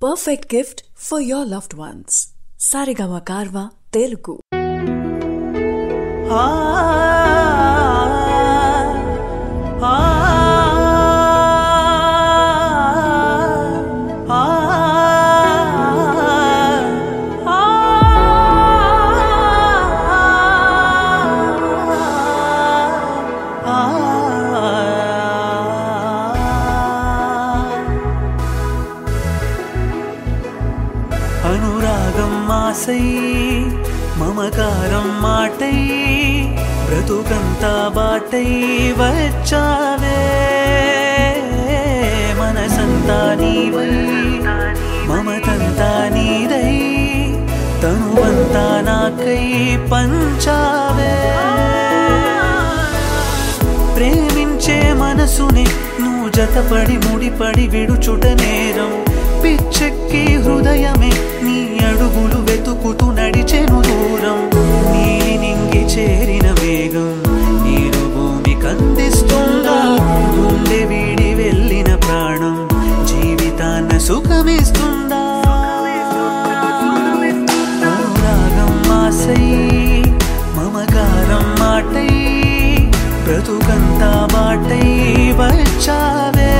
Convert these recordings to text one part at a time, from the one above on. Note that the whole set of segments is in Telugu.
perfect gift for your loved ones. Sarigama Karva Telugu. ఆ ఆ ఆ అనురాగం మాసై మమకారం మాటై బ్రతుకంతా బాటై వచ్చావే మనసంతా నీవై మమతంతా నీదై తనువంతా నాకై పంచావే ప్రేమించే మనసుని నువ్వు జతపడి ముడిపడి విడుచుట నేరం పిచ్చెక్కి హృదయమే నీ అడుగులు వెతుకుతూ నడిచెను దూరం నీ నింగి చేరిన వేగం నీరు భూమి కందిస్తుందా గుండె వీడి వెళ్ళిన ప్రాణం జీవితాన్న సుఖమిస్తుందా అనురాగం మాసై మమకారం మాటై బ్రతుకంతా బాటై వచ్చావే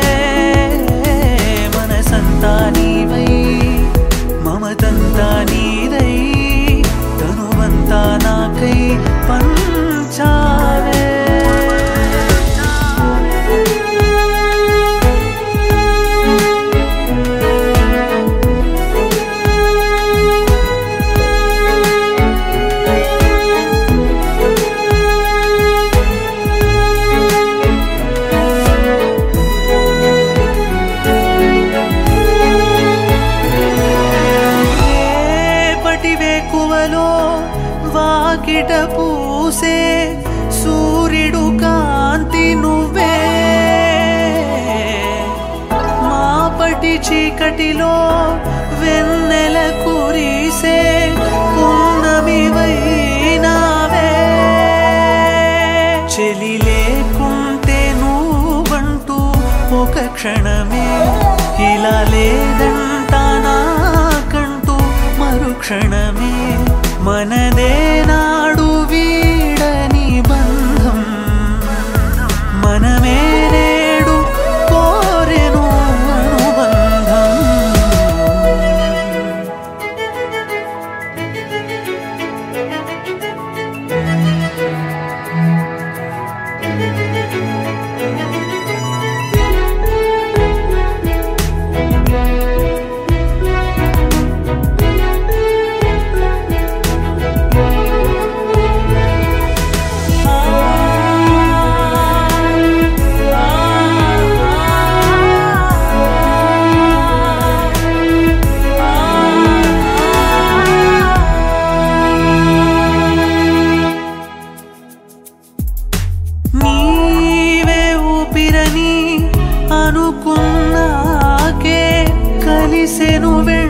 మనసంతా నీవై మమతంతా నీదై తనువంతా నాకై పంచావే రేపటి వేకువలో వాకిట పూసే సూర్యుడు కాంతి నువ్వే మాపటి చీకటిలో వెన్నెల కురిసే పున్నమివైనావే చెలి లేకుంటే నువ్వంటూ ఒక క్షణమే ఇలా లేదంటా నాకంటూ మరుక్షణమే మనదే నాడు వీడని బంధం మనమే నేడు కోరెను అనుబంధం నీవే ఊపిరని అనుకున్నాకే కలిసెను వె